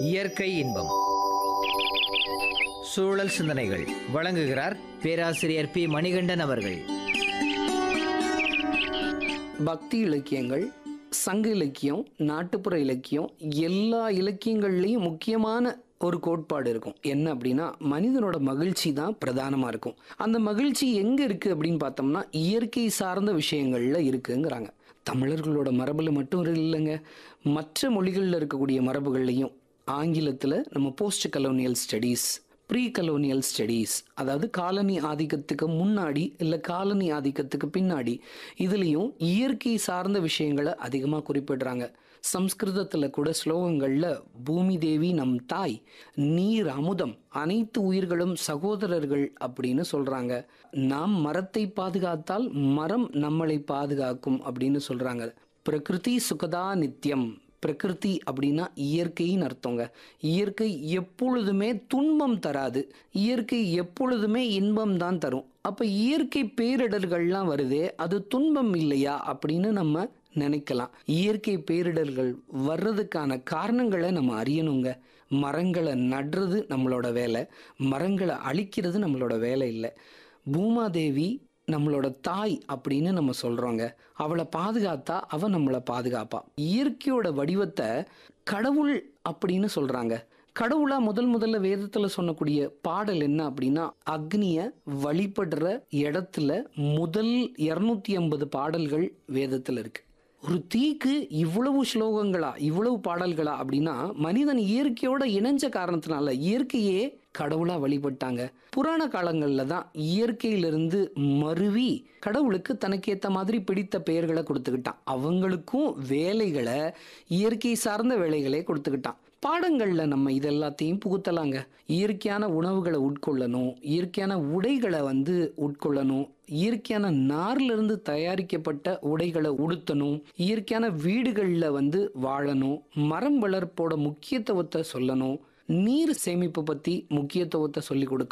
இயற்கை இன்பம் சூழல் சிந்தனைகள் வழங்குகிறார் பேராசிரியர் பி மணிகண்டன் அவர்கள் பக்தி இலக்கியங்கள் சங்க இலக்கியம் நாட்டுப்புற இலக்கியம் எல்லா இலக்கியங்கள்லேயும் முக்கியமான ஒரு கோட்பாடு இருக்கும் என்ன அப்படின்னா மனிதனோட மகிழ்ச்சி தான் பிரதானமாக இருக்கும் அந்த மகிழ்ச்சி எங்கே இருக்குது அப்படின்னு பார்த்தோம்னா இயற்கை சார்ந்த விஷயங்களில் இருக்குங்கிறாங்க தமிழர்களோட மரபில் மட்டும் இல்லைங்க மற்ற மொழிகளில் இருக்கக்கூடிய மரபுகள்லையும் ஆங்கிலத்தில் நம்ம post colonial studies pre colonial studies அதாவது காலனி ஆதிக்கத்துக்கு முன்னாடி இல்லை காலனி ஆதிக்கத்துக்கு பின்னாடி இதுலேயும் இயற்கை சார்ந்த விஷயங்களை அதிகமாக குறிப்பிடுறாங்க சம்ஸ்கிருதத்தில் கூட ஸ்லோகங்களில் பூமி தேவி நம் தாய் நீர் அமுதம் அனைத்து உயிர்களும் சகோதரர்கள் அப்படின்னு சொல்கிறாங்க நாம் மரத்தை பாதுகாத்தால் மரம் நம்மளை பாதுகாக்கும் அப்படின்னு சொல்கிறாங்க பிரகிருதி சுகதா நித்தியம் பிரகிருதி அப்படின்னா இயற்கைன்னு அர்த்தங்க இயற்கை எப்பொழுதுமே துன்பம் தராது இயற்கை எப்பொழுதுமே இன்பம் தான் தரும் அப்போ இயற்கை பேரிடர்கள்லாம் வருதே அது துன்பம் இல்லையா அப்படின்னு நம்ம நினைக்கலாம் இயற்கை பேரிடர்கள் வர்றதுக்கான காரணங்களை நம்ம அறியணுங்க மரங்களை நடுறது நம்மளோட வேலை மரங்களை அழிக்கிறது நம்மளோட வேலை இல்லை பூமாதேவி நம்மளோட தாய் அப்படின்னு நம்ம சொல்றோங்க அவளை பாதுகாத்தா அவ நம்மளை பாதுகாப்பா இயற்கையோட வடிவத்தை கடவுள் அப்படின்னு சொல்றாங்க கடவுளா முதல் முதல்ல வேதத்துல சொன்னக்கூடிய பாடல் என்ன அப்படின்னா அக்னிய வழிபடுற இடத்துல முதல் இருநூத்தி ஐம்பது பாடல்கள் வேதத்துல இருக்கு ஒரு தீக்கு இவ்வளவு ஸ்லோகங்களா இவ்வளவு பாடல்களா அப்படின்னா மனிதன் இயற்கையோட இணைஞ்ச காரணத்தினால இயற்கையே கடவுளா வழிபட்டாங்க புராண காலங்களில் தான் இயற்கையிலிருந்து மருவி கடவுளுக்கு தனக்கேற்ற மாதிரி பிடித்த பெயர்களை கொடுத்துக்கிட்டான் அவங்களுக்கும் வேலைகளை இயற்கை சார்ந்த வேலைகளே கொடுத்துக்கிட்டான் பாடங்களில் நம்ம இது எல்லாத்தையும் புகுத்தலாங்க இயற்கையான உணவுகளை உட்கொள்ளணும் இயற்கையான உடைகளை வந்து உட்கொள்ளணும் இயற்கையான நார்லேருந்து தயாரிக்கப்பட்ட உடைகளை உடுத்தணும் இயற்கையான வீடுகளில் வந்து வாழணும் மரம் வளர்ப்போட முக்கியத்துவத்தை சொல்லணும் நீர் சேமிப்பு பற்றி முக்கியத்துவத்தை சொல்லி கொடுக்க